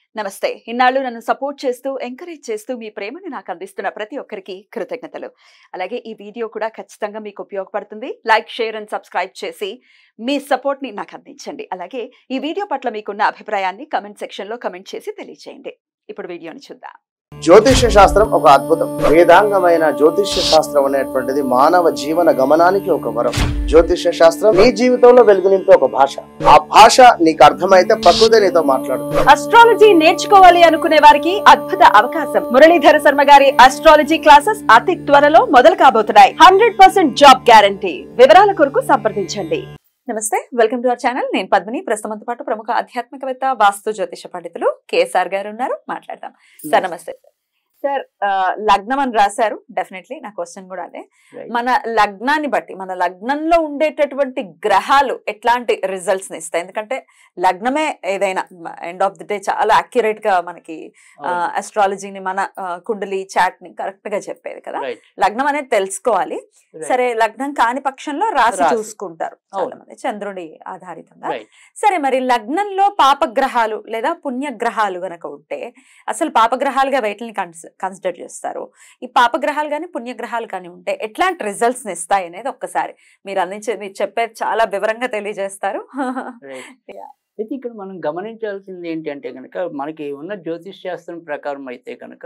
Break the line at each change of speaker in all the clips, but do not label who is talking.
నమస్తే ఇన్నాళ్ళు నన్ను సపోర్ట్ చేస్తూ ఎంకరేజ్ చేస్తూ మీ ప్రేమను నాకు అందిస్తున్న ప్రతి ఒక్కరికి కృతజ్ఞతలు అలాగే ఈ వీడియో కూడా ఖచ్చితంగా మీకు ఉపయోగపడుతుంది లైక్ షేర్ అండ్ సబ్స్క్రైబ్ చేసి మీ సపోర్ట్ ని నాకు అందించండి అలాగే ఈ వీడియో పట్ల మీకున్న అభిప్రాయాన్ని కమెంట్ సెక్షన్ లో కమెంట్ చేసి తెలియజేయండి ఇప్పుడు వీడియోని చూద్దాం
జ్యోతిష్య శాస్త్రం ఒక అద్భుతం వేదాంగమైన జ్యోతిష్య శాస్త్రం అనేటువంటిది మానవ జీవన గమనానికి ఒక వరం జ్యోతిష్య శాస్త్రం నీ జీవితంలో వెలుగునింపే ఒక భాష ఆ భాష నీకు అర్థమైతే ప్రకృతి నీతో మాట్లాడుతుంది
అస్ట్రాలజీ నేర్చుకోవాలి అనుకునే వారికి అద్భుత అవకాశం మురళీధర శర్మ గారి అస్ట్రాలజీ క్లాసెస్ అతి త్వరలో మొదలు కాబోతున్నాయి హండ్రెడ్ పర్సెంట్ జాబ్ గ్యారంటీ వివరాల కొరకు సంప్రదించండి నమస్తే వెల్కమ్ టు అవర్ ఛానల్ నేను పద్మిని ప్రస్తుతంతో పాటు ప్రముఖ ఆధ్యాత్మికవేత్త వాస్తు జ్యోతిష పండితులు కేఎస్ఆర్ గారు ఉన్నారు మాట్లాడదాం సార్ నమస్తే సార్ ఆ, లగ్నం అని రాశారు డెఫినెట్లీ నా క్వశ్చన్ కూడా అదే
Right.
మన లగ్నాన్ని బట్టి మన లగ్నంలో ఉండేటటువంటి గ్రహాలు ఎట్లాంటి రిజల్ట్స్ ని ఇస్తాయి ఎందుకంటే లగ్నమే ఏదైనా ఎండ్ ఆఫ్ ది డే చాలా అక్యురేట్ గా మనకి
అవును.
అస్ట్రాలజీని మన ఆ, కుండలి చాట్ ని కరెక్ట్ గా చెప్పేది కదా
Right.
లగ్నం అనేది తెలుసుకోవాలి
Right.
సరే లగ్నం కాని పక్షంలో రాసి
రాశి.
చూసుకుంటారు చాలా
అవును.
మంది చంద్రుడి ఆధారితంగా
Right.
సరే మరి లగ్నంలో పాపగ్రహాలు లేదా పుణ్యగ్రహాలు గనక ఉంటే అసలు పాపగ్రహాలుగా వేటిని కన్సిడర్ చేస్తారు ఈ పాపగ్రహాలు కానీ పుణ్యగ్రహాలు కానీ ఉంటే ఎట్లాంటి రిజల్ట్స్ ని ఇస్తాయి అనేది ఒక్కసారి మీరు అందించే మీరు చెప్పేది చాలా వివరంగా తెలియజేస్తారు
Right.
Yeah.
అయితే ఇక్కడ మనం గమనించాల్సింది ఏంటి అంటే కనుక మనకి ఉన్న జ్యోతిష్ శాస్త్రం ప్రకారం అయితే కనుక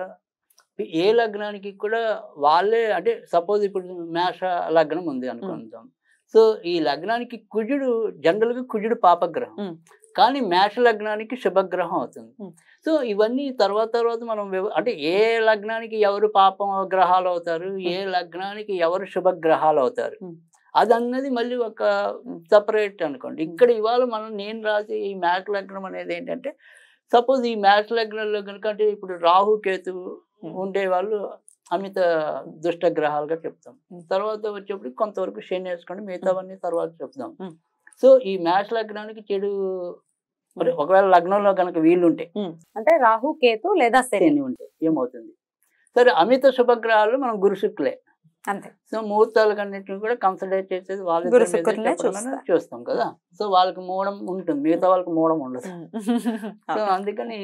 ఏ లగ్నానికి కూడా వాళ్ళే అంటే సపోజ్ ఇప్పుడు మేష లగ్నం ఉంది అనుకుందాం సో ఈ లగ్నానికి కుజుడు జనరల్ గా కుజుడు పాపగ్రహం
Mm.
కానీ మేష లగ్నానికి శుభగ్రహం అవుతుంది
Mm.
సో ఇవన్నీ తర్వాత తర్వాత మనం వివ- అంటే ఏ లగ్నానికి ఎవరు పాప గ్రహాలు అవుతారు ఏ లగ్నానికి ఎవరు శుభగ్రహాలు అవుతారు
Mm.
అదన్నది మళ్ళీ ఒక సపరేట్ అనుకోండి ఇక్కడ ఇవాళ మనం నేను రాసే ఈ మ్యాచ్ లగ్నం అనేది ఏంటంటే సపోజ్ ఈ మ్యాచ్ లగ్నంలో కనుక అంటే ఇప్పుడు రాహు కేతువు
Hmm.
ఉండే వాళ్ళు అమిత దుష్ట గ్రహాలుగా చెప్తాం
Hmm.
తర్వాత వచ్చేప్పుడు కొంతవరకు శని వేసుకోండి మిగతావన్నీ తర్వాత చెప్తాం
Hmm.
సో ఈ మ్యాచ్ లగ్నానికి చెడు మరి ఒకవేళ లగ్నంలో కనుక వీళ్ళు ఉంటే
అంటే రాహు కేతు లేదా శని
శని ఉంటే ఏమవుతుంది సరే అమిత శుభగ్రహాలు మనం గురు శుక్లే
అంతే
సో ముహూర్తాలు కన్నిటిని కూడా కన్సల్టేట్ చేసేది వాళ్ళ
గురు
ఇద్దరి మీద
శుక్రులనే
చెప్పడమే
చూస్తారు.
చూస్తాం కదా సో వాళ్ళకి మూడం ఉంటుంది మిగతా వాళ్ళకి మూడం ఉండదు సో అందుకని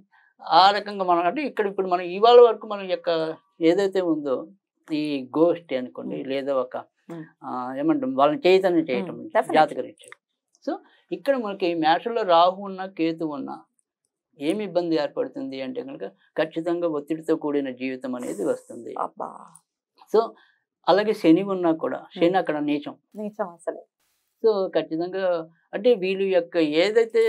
ఆ రకంగా మనం అంటే ఇక్కడ ఇప్పుడు మనం ఇవాళ వరకు మన యొక్క ఏదైతే ఉందో ఈ గోష్ఠి అనుకోండి
Mm.
లేదా ఒక
Mm.
ఆ, ఏమంటాం వాళ్ళని చైతన్యం చేయటం
Mm, definitely.
జాతకరీత్యా సో ఇక్కడ మనకి ఈ మేషంలో రాహు ఉన్న కేతు ఉన్న ఏమి ఇబ్బంది ఏర్పడుతుంది అంటే కనుక ఖచ్చితంగా ఒత్తిడితో కూడిన జీవితం అనేది వస్తుంది
అబ్బా
సో అలాగే శని ఉన్నా కూడా శని అక్కడ నీచం
నీచం అసలే
సో ఖచ్చితంగా అంటే వీళ్ళు యొక్క ఏదైతే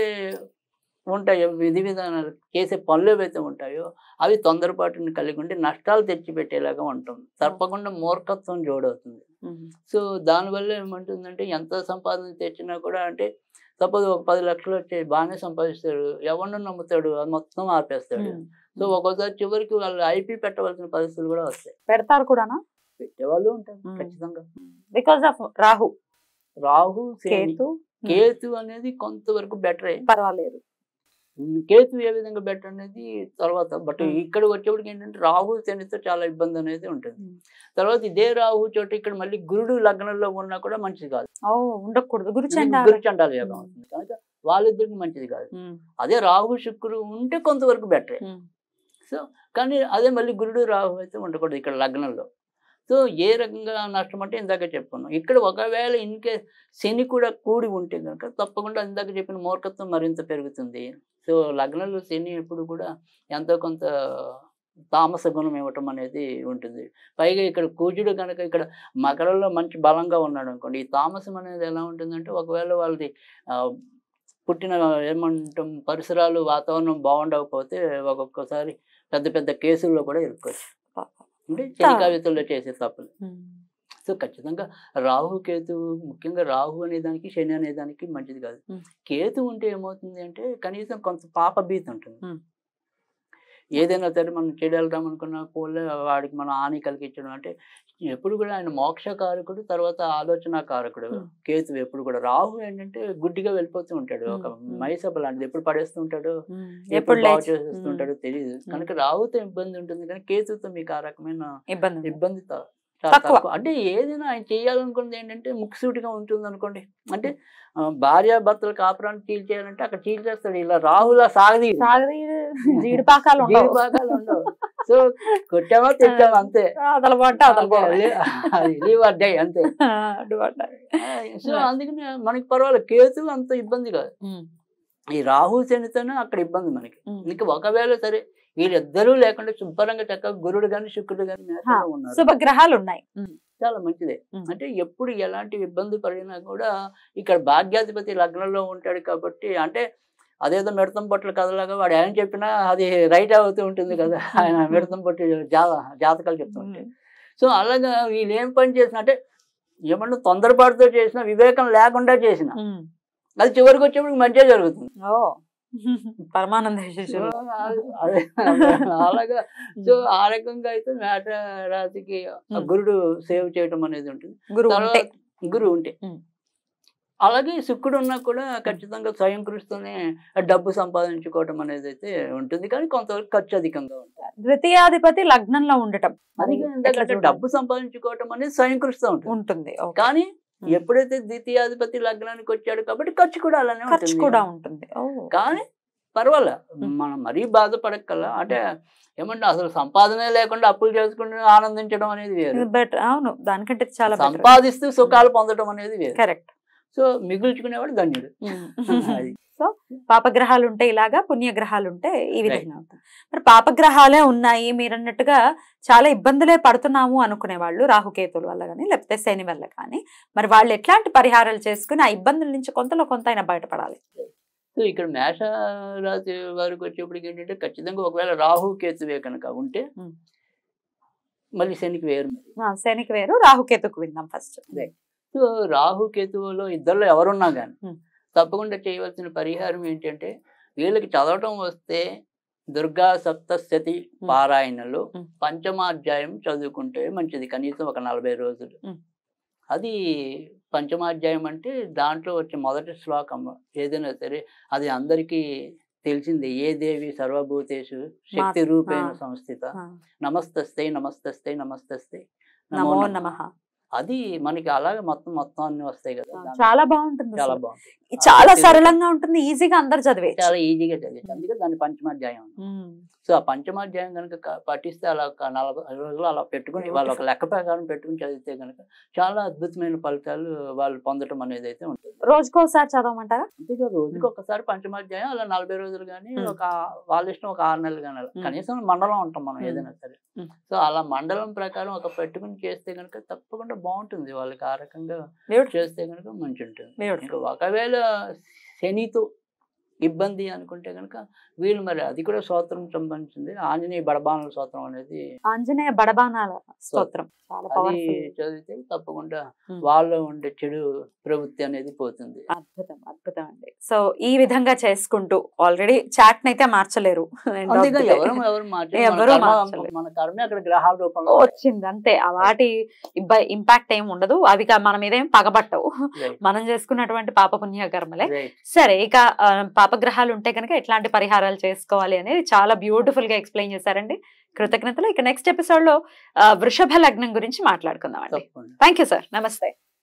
ఉంటాయో విధి విధానాలు చేసే పనులు ఏవైతే ఉంటాయో అవి తొందరపాటుని కలిగి ఉండి నష్టాలు తెచ్చిపెట్టేలాగా ఉంటుంది తప్పకుండా మూర్ఖత్వం జోడవుతుంది సో దానివల్ల ఏమంటుందంటే ఎంత సంపాదన తెచ్చినా కూడా అంటే సపోజ్ ఒక పది లక్షలు వచ్చి బాగానే సంపాదిస్తాడు ఎవరిని నమ్ముతాడు అది మొత్తం ఆపేస్తాడు సో ఒక్కోసారి చివరికి వాళ్ళు ఐపీ పెట్టవలసిన పరిస్థితులు కూడా వస్తాయి
పెడతారు కూడానా
పెట్టేవాళ్ళు ఉంటారు
Mm.
ఖచ్చితంగా
బికాస్ ఆఫ్ రాహు
రాహు శని.
కేతు
కేతు అనేది కొంతవరకు బెటరే
పర్వాలేదు
ఉమ్, కేతు ఏ విధంగా బెటర్ అనేది తర్వాత బట్
ఉమ్.
ఇక్కడ వచ్చేప్పటికి ఏంటంటే రాహు శనితో చాలా ఇబ్బంది అనేది ఉంటుంది
ఉమ్.
తర్వాత ఇదే రాహు చోట ఇక్కడ మళ్ళీ గురుడు లగ్నంలో ఉన్నా కూడా మంచిది కాదు
ఓ ఉండకూడదు గురు
గురు చండాల యోగం
ఉమ్.
అవుతుంది కనుక వాళ్ళిద్దరికి మంచిది కాదు అదే రాహు శుక్రుడు ఉంటే కొంతవరకు బెటరే సో కానీ అదే మళ్ళీ గురుడు రాహు అయితే ఉండకూడదు ఇక్కడ లగ్నంలో సో ఏ రకంగా నష్టం అంటే ఇందాక చెప్పుకున్నాం ఇక్కడ ఒకవేళ ఇన్కే శని కూడా కూడి ఉంటే కనుక తప్పకుండా ఇందాక చెప్పిన మూర్ఖత్వం మరింత పెరుగుతుంది సో లగ్నంలో శని ఎప్పుడు కూడా ఎంతో కొంత తామస గుణం ఇవ్వటం అనేది ఉంటుంది పైగా ఇక్కడ కూజుడు కనుక ఇక్కడ మకరంలో మంచి బలంగా ఉన్నాడు అనుకోండి ఈ తామసం అనేది ఎలా ఉంటుందంటే ఒకవేళ వాళ్ళది ఆ, పుట్టిన ఏమంటాం పరిసరాలు వాతావరణం బాగుండకపోతే ఒక్కొక్కసారి పెద్ద పెద్ద కేసుల్లో కూడా ఇరుక్కోవచ్చు అంటే శని కవితల్లో చేసే తప్పులు సో ఖచ్చితంగా రాహు కేతు ముఖ్యంగా రాహు అనే దానికి శని అనే దానికి మంచిది కాదు
Hmm.
కేతు ఉంటే ఏమవుతుంది అంటే కనీసం కొంత పాప భీతి ఉంటుంది
Hmm.
ఏదైనా సరే మనం చెడెళ్దాం అనుకున్న పోలే వాడికి మనం హాని కలిగించడం అంటే ఎప్పుడు కూడా ఆయన మోక్ష కారకుడు తర్వాత ఆలోచన కారకుడు
Hmm.
కేతు ఎప్పుడు కూడా రాహు ఏంటంటే గుడ్డిగా వెళ్ళిపోతూ ఉంటాడు ఒక
Hmm. Hmm.
మైసభ లాంటిది ఎప్పుడు పడేస్తూ ఉంటాడు
ఎప్పుడు
ఎప్పుడు బాగు
లేచి
చేస్తుంటాడో తెలియదు కనుక రాహుతో ఇబ్బంది ఉంటుంది కానీ కేతుతో మీకు ఆ రకమైన
ఇబ్బంది ఉంది.
ఇబ్బంది త- చాలా
తక్కువ.
తక్కువ అంటే ఏదైనా ఆయన చేయాలనుకున్నది ఏంటంటే ముక్సూటిగా ఉంటుంది అనుకోండి అంటే ఆ, భార్య భర్తలు కాపురాన్ని చీల్చేయాలంటే అక్కడ చీల్చేస్తాడు ఇలా రాహుల సాగది
సాగదీడు జీడిపాకాలు ఉండవు
భాగాలు ఉండవు సో కొట్టామా తెచ్చామా అంతే
అదల పట్ట అదల
అంతే, అది లీవ్ ఆర్ డై అంతే సో అందుకని మనకి పర్వాలేదు కేతు అంత ఇబ్బంది కాదు ఈ రాహు శనితోనే అక్కడ ఇబ్బంది మనకి ఇంకా ఒకవేళ సరే వీళ్ళిద్దరూ లేకుండా శుభ్రంగా చక్కగా గురుడు కానీ శుక్రుడు కానీ మేషంలో ఉన్నారు
శుభగ్రహాలు ఉన్నాయి
చాలా మంచిదే
ఉమ్.
అంటే ఎప్పుడు ఎలాంటి ఇబ్బంది పడినా కూడా ఇక్కడ భాగ్యాధిపతి లగ్నంలో ఉంటాడు కాబట్టి అంటే అదేదో మిడతం పట్ల కథలాగా వాడు ఏం చెప్పినా అది రైట్ అవుతూ ఉంటుంది కదా ఆయన మిడతం పట్టి జా జాతకాలు చెప్తుంటే సో అలాగా వీళ్ళు ఏం పని చేసిన అంటే ఏమన్నా తొందరపాటుతో చేసిన వివేకం లేకుండా చేసిన
ఉమ్.
అది చివరికి వచ్చేప్పుడు మంచిగా జరుగుతుంది
ఓ పరమానంద
సో
శిష్యులు
అదే అలాగా సో ఆ రకంగా అయితే మేట రాశికి ఆ
ఉమ్.
గురుడు సేవ్ చేయటం అనేది ఉంటుంది
గురువు ఉంటే
తర్వాత గురువు ఉంటే
ఉమ్.
అలాగే శుక్రుడు ఉన్నా కూడా ఖచ్చితంగా స్వయం కృషితోనే డబ్బు సంపాదించుకోవటం అనేది అయితే ఉంటుంది కానీ కొంతవరకు ఖర్చు అధికంగా ఉంటుంది
ద్వితీయాధిపతి లగ్నంలో ఉండటం
అది
ఎట్లా
ఎందుకంటే
చూడాలి?
డబ్బు సంపాదించుకోవటం అనేది స్వయం కృషితో ఉంటుంది
ఉంటుంది ఓకే.
కానీ
ఉమ్.
ఎప్పుడైతే ద్వితీయాధిపతి లగ్నానికి వచ్చాడు కాబట్టి ఖర్చు కూడా అలానే
ఖర్చు
ఉంటుంది
కూడా ఉంటుంది ఓ.
కానీ పర్వాలే
ఉమ్.
మనం మరీ బాధపడక్కల అంటే ఏమంటే అసలు సంపాదనే లేకుండా అప్పులు చేసుకుంటూ ఆనందించడం అనేది వేరు
ఇది better. అవును దానికంటే ఇది చాలా
సంపాదిస్తూ సుఖాలు పొందడం అనేది వేరు
కరెక్ట్
సో మిగుల్చుకునేవాడు ధన్యుడు అది
సో పాపగ్రహాలు ఉంటే ఇలాగా పుణ్యగ్రహాలు ఉంటే ఈ విధంగా ఉంటుంది మరి పాపగ్రహాలే ఉన్నాయి మీరు అన్నట్టుగా చాలా ఇబ్బందులే పడుతున్నాము అనుకునే వాళ్ళు రాహుకేతుల వల్ల కానీ లేకపోతే శని వల్ల కానీ మరి వాళ్ళు ఎట్లాంటి పరిహారాలు చేసుకుని ఆ ఇబ్బందుల నుంచి కొంతలో కొంత అయినా బయటపడాలి
సో ఇక్కడ మేష రాశి వారికి వచ్చేప్పటికి ఏంటంటే ఖచ్చితంగా ఒకవేళ రాహు కేతువే కనుక ఉంటే
ఉమ్.
మళ్ళీ శనికి వేరు మరి.
ఆ, శనికి వేరు రాహుకేతుకు విందాం ఫస్ట్
Right. సో రాహు కేతువులో ఇద్దరిలో ఎవరున్నా కానీ
ఉమ్.
తప్పకుండా చేయవలసిన పరిహారం ఏంటంటే వీళ్ళకి చదవటం వస్తే దుర్గా సప్తశతి
ఉమ్.
పారాయణలు
ఉమ్.
పంచమాధ్యాయం చదువుకుంటే మంచిది కనీసం ఒక నలభై రోజులు
ఉమ్.
అది పంచమాధ్యాయం అంటే దాంట్లో వచ్చే మొదటి శ్లోకం ఏదైనా సరే అది అందరికీ తెలిసిందే ఏ దేవి సర్వభూతేషు శక్తి
మా-
రూపేణ
ఆ.
సంస్థిత
ఆ,
నమస్తస్తే నమస్తస్తే నమస్తస్తే
నమో
నమః.
నమః
అది మనకి అలాగే మొత్తం మొత్తం అన్ని వస్తాయి కదా దాంట్లో
చాలా బాగుంటుంది
చాలా
అసలు.
బాగుంది
ఇది చాలా
ఆ,
సరళంగా ఉంటుంది ఈజీగా అందరు చదివేయచ్చు
చాలా ఈజీగా చదివచ్చు అందుకే దాన్ని పంచమాధ్యాయం అన్నాం.
ఉమ్.
సో ఆ పంచమాధ్యాయం కనుక క- పఠిస్తే అలా ఒక నలభై రోజులు అలా పెట్టుకుని వాళ్ళు ఒక లెక్క ప్రకారం పెట్టుకుని చదివితే కనుక చాలా అద్భుతమైన ఫలితాలు వాళ్ళు పొందటం అనేది అయితే ఉంటుంది
రోజుకోసారి చదవమంటారా
అంతేగా రోజుకి ఒకసారి పంచమాధ్యాయం అలా నలభై రోజులు కానీ
మ్మ్.
ఒక వాళ్ళ ఇష్టం ఒక ఆరు నెలలు కానీ అలా.
మ్మ్.
కనీసం మండలం ఉంటాం మనం
మ్మ్.
ఏదైనా సరే
మ్మ్.
సో అలా మండలం ప్రకారం ఒక పెట్టుకుని చేస్తే కనుక తప్పకుండా బాగుంటుంది వాళ్ళకి ఆ రకంగా
Beautiful.
చేస్తే కనుక మంచి ఉంటుంది
Beautiful.
ఇంకా ఒకవేళ శనితో ఇబ్బంది అనుకుంటే కనుక వీళ్ళు మరి అది కూడా స్తోత్రం సంబంధించింది ఆంజనేయ బడబానుల స్తోత్రం అనేది
ఆంజనేయ బడబానాల స్తోత్రం చాలా
అది
పవర్ఫుల్
చదివితే తప్పకుండా
మ్మ్.
వాళ్ళలో ఉండే చెడు ప్రవృత్తి అనేది పోతుంది
అద్భుతం అద్భుతం అండి సో ఈ విధంగా చేసుకుంటూ ఆల్రెడీ చాట్ అయితే మార్చలేరు End of
అంతేగా
the day.
ఎవరు ఎవరు మార్చలేరు. మన
ఎవరు
కర్మ-
మార్చలేరు.
మన కర్మే అక్కడ గ్రహాల రూపంలో
వచ్చింది అంతే ఆ వాటి ఇంపాక్ట్ ఏం ఉండదు అవి కా- మన మీద ఏం పగబట్టవు
Right.
మనం చేసుకున్నటువంటి పాప పుణ్య కర్మలే
Right.
సరే ఇక ఆ, పాపగ్రహాలు ఉంటే కనుక ఎట్లాంటి పరిహారాలు చేసుకోవాలి అనేది చాలా బ్యూటిఫుల్ గా ఎక్స్ప్లెయిన్ చేశారండి కృతజ్ఞతలు ఇక నెక్స్ట్ ఎపిసోడ్ లో ఆ, వృషభ లగ్నం గురించి మాట్లాడుకుందాం అండి
తప్పకుండా
థ్యాంక్ యూ సార్ నమస్తే